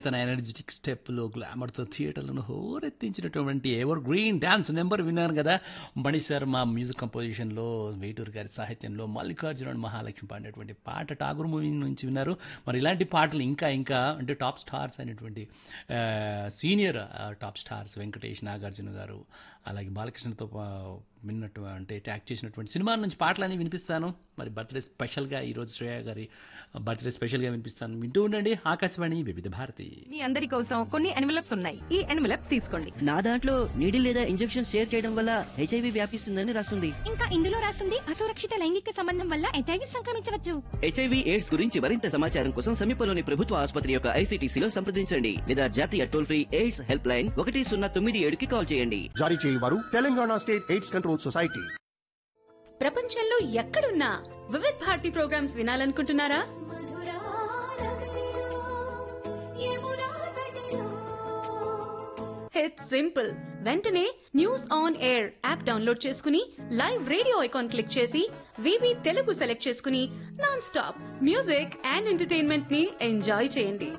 తన ఎనర్జెటిక్ స్టెప్లో గ్లామర్తో థియేటర్లను హోరెత్తించినటువంటి ఎవర్ గ్రీన్ డాన్స్ నెంబర్ విన్నారు కదా మణి శర్మ మ్యూజిక్ కంపోజిషన్లో వేటూరు గారి సాహిత్యంలో మల్లికార్జున మహాలక్ష్మి పాడినటువంటి పాట టాగూర్ మూవీ నుంచి విన్నారు మరి ఇలాంటి పాటలు ఇంకా ఇంకా అంటే టాప్ స్టార్స్ అయినటువంటి ఆ, సీనియర్ ఆ, టాప్ స్టార్స్ వెంకటేష్ నాగార్జున గారు అలాగే బాలకృష్ణతో పా- విన్నట్టు అంటే ట్యాక్ చేసినటువంటి సినిమా నుంచి పాటలన్నీ వినిపిస్తాను మరి బర్త్డే స్పెషల్గా ఈరోజు శ్రేయ గారి బర్త్డే స్పెషల్గా వినిపిస్తాను వింటూ ఉండండి ఆకాశవాణి వివిధ భారతి మీ అందరి కోసం కొన్ని ఎన్వలప్స్ ఉన్నాయి ఈ ఎన్వలప్స్ తీసుకోండి నా దాంట్లో నీడిల్ లేదా ఇంజెక్షన్ షేర్ చేయడం వల్ల హెచ్ఐవి వ్యాపిస్తుందని రాస్తుంది ఇంకా ఇందులో రాసింది అసురక్షిత లైంగిక సంబంధం వల్ల హెచ్ఐవి సంక్రమించవచ్చు హెచ్ఐవి ఎయిడ్స్ గురించి మరింత సమాచారం కోసం సమీపంలోని ప్రభుత్వ ఆసుపత్రి యొక్క ఐసీటీసీలో సంప్రదించండి లేదా జాతీయ toll free AIDS helpline ఒకటి సున్నా తొమ్మిది ఏడుకి కాల్ చేయండి జారీ చేయవారు Telangana state AIDS control society ప్రపంచంలో ఎక్కడున్నా వివిధ్ భారతి ప్రోగ్రామ్స్ వినాలనుకుంటున్నారా ఇట్స్ సింపుల్ వెంటనే news on air app download చేసుకుని లైవ్ రేడియో ఐకాన్ క్లిక్ చేసి వివి తెలుగు సెలెక్ట్ చేసుకుని non stop music and entertainment ని ఎంజాయ్ చేయండి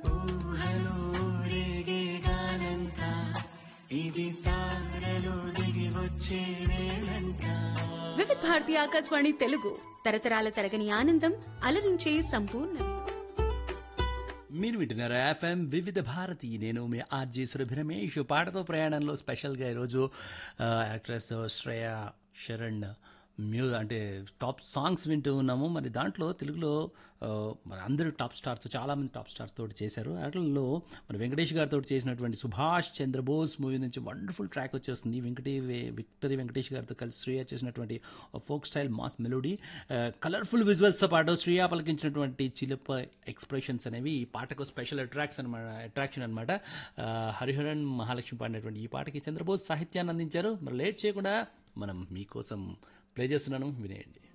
వివిధ్ భారతి ఆకాశవాణి తెలుగు తరతరాల తరగని ఆనందం అలరించే సంపూర్ణ మీరు వింటున్నారు ఎఫ్ఎం వివిధ భారతి నేను మీ ఆర్జీ సురభి రమేష్ పాటతో ప్రయాణంలో స్పెషల్గా ఈరోజు ఆ, యాక్ట్రెస్ శ్రేయ శరణ్ మ్యూ అంటే టాప్ సాంగ్స్ వింటూ ఉన్నాము మరి దాంట్లో తెలుగులో ఆ, మరి అందరూ టాప్ స్టార్స్ చాలామంది టాప్ స్టార్స్ తోటి చేశారు వాటిల్లో మరి వెంకటేష్ గారితో చేసినటువంటి సుభాష్ చంద్రబోస్ మూవీ నుంచి వండర్ఫుల్ ట్రాక్ వచ్చేస్తుంది వెంకటే విక్టరీ వెంకటేష్ గారితో కలిసి శ్రేయ చేసినటువంటి folk style mass melody colourful విజువల్స్తో పాటు శ్రేయ పలికించినటువంటి చిలుప ఎక్స్ప్రెషన్స్ అనేవి ఈ పాటకు స్పెషల్ అట్రాక్షన్ అనమాట అట్రాక్షన్ అనమాట హరిహరన్ మహాలక్ష్మి పాడినటువంటి ఈ పాటకి చంద్రబోస్ సాహిత్యాన్ని అందించారు మరి లేట్ చేయకుండా మనం మీకోసం ప్లే చేస్తున్నాను వినేయండి